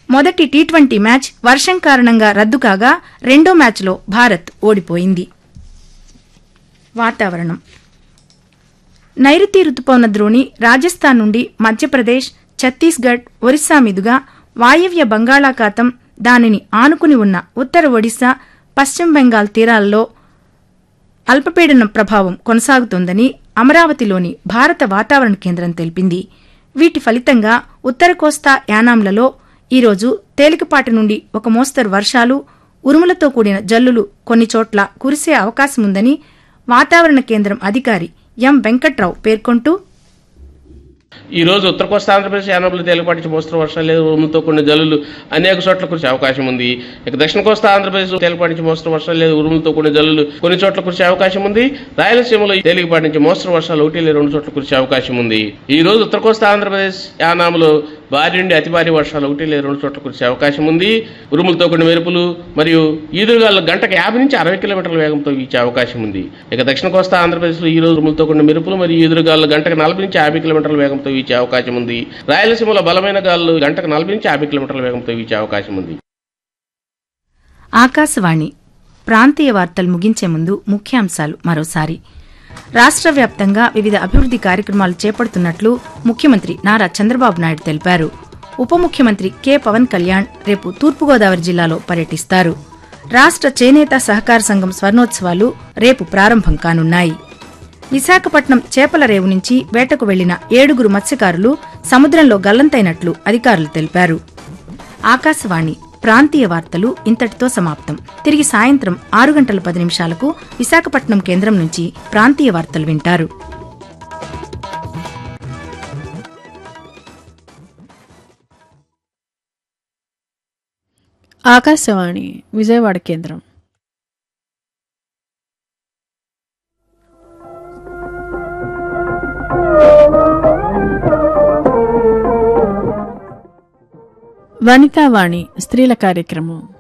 మొదటి T twenty match వర్షం కారణంగా రద్దు కాగా రెండో మ్యాచ్లో భారత్ ఓడిపోయింది వాతావరణం నైరుతి రుతుపవన ద్రోణి రాజస్థాన్ నుండి మధ్యప్రదేశ్ ఛత్తీస్గఢ్ ఒరిస్సా మీదుగా వాయవ్య బంగాళాఖాతం దానిని ఆనుకుని ఉన్న ఉత్తర ఒడిశా పశ్చిమ బెంగాల్ తీరాల్లో అల్పపీడనం ప్రభావం కొనసాగుతోందని అమరావతిలోని భారత వాతావరణ కేంద్రం తెలిపింది వీటి ఫలితంగా ఉత్తర కోస్తా యానాంలలో ఈరోజు తేలికపాటి నుండి ఒక మోస్తరు వర్షాలు ఉరుములతో కూడిన జల్లులు కొన్ని చోట్ల కురిసే అవకాశముందని వాతావరణ కేంద్రం అధికారి ఎం వెంకట్రావు పేర్కొంటూ ఈ రోజు ఉత్తర కోస్తా ఆంధ్రప్రదేశ్ యానంలో తేలిపాటి నుంచి మోస్తరు వర్షాలు లేదా ఉరుములతో కొన్ని జల్లులు అనేక చోట్ల కురిసే అవకాశం ఉంది ఇక దక్షిణ కోస్తా ఆంధ్రప్రదేశ్ తేలిపాటి నుంచి మోస్తరు వర్షాలు లేదా ఉరుములతో కొన్ని జల్లులు కొన్ని చోట్ల కురిసే అవకాశం ఉంది రాయలసీమలో తేలికపాటి నుంచి మోస్తరు వర్షాలు ఒకటి లేదా రెండు చోట్ల కురిసే అవకాశం ఉంది ఈ రోజు ఉత్తర కోస్తా ఆంధ్రప్రదేశ్ యానాంలో భారీ నుండి అతి భారీ వర్షాలు ఒకటి లేదా రెండు చోట్ల కురిసే అవకాశం ఉంది ఉరుములతో కొన్ని మెరుపులు మరియు ఈదురుగాలు గంటకు యాభై నుంచి అరవై కిలోమీటర్ల వేగంతో వీచే అవకాశం ఉంది ఇక దక్షిణ కోస్తా ఆంధ్రప్రదేశ్లో ఈ రోజు ఉరుములతో కొన్ని మెరుపులు మరియు ఈదురుగాలు గంటకు నలభై నుంచి యాభై కిలోమీటర్ల వేగంతో వీచే అవకాశం ఉంది రాయలసీమలో బలమైన గాలు గంటకు నలభై నుంచి యాభై కిలోమీటర్ల వేగంతో వీచే అవకాశం ఉంది ఆకాశవాణి ప్రాంతీయ వార్తలు ముగించే ముందు ముఖ్యాంశాలు మరోసారి రాష్ట్ర వ్యాప్తంగా వివిధ అభివృద్ది కార్యక్రమాలు చేపడుతున్నట్లు ముఖ్యమంత్రి నారా చంద్రబాబు నాయుడు తెలిపారు ఉప ముఖ్యమంత్రి కె పవన్ కళ్యాణ్ రేపు తూర్పుగోదావరి జిల్లాలో పర్యటిస్తారు రాష్ట్ర చేనేత సహకార సంఘం స్వర్ణోత్సవాలు రేపు ప్రారంభం కానున్నాయి విశాఖపట్నం చేపల రేవు నుంచి వేటకు వెళ్లిన ఏడుగురు మత్స్యకారులు సముద్రంలో గల్లంతైనట్లు అధికారులు తెలిపారు ఆకాశవాణి ప్రాంతీయ వార్తలు ఇంతటితో సమాప్తం తిరిగి సాయంత్రం ఆరు గంటల పది నిమిషాలకు విశాఖపట్నం కేంద్రం నుంచి ప్రాంతీయ వార్తలు వింటారు ఆకాశవాణి విజయవాడ కేంద్రం వనితావాణి స్త్రీల కార్యక్రమం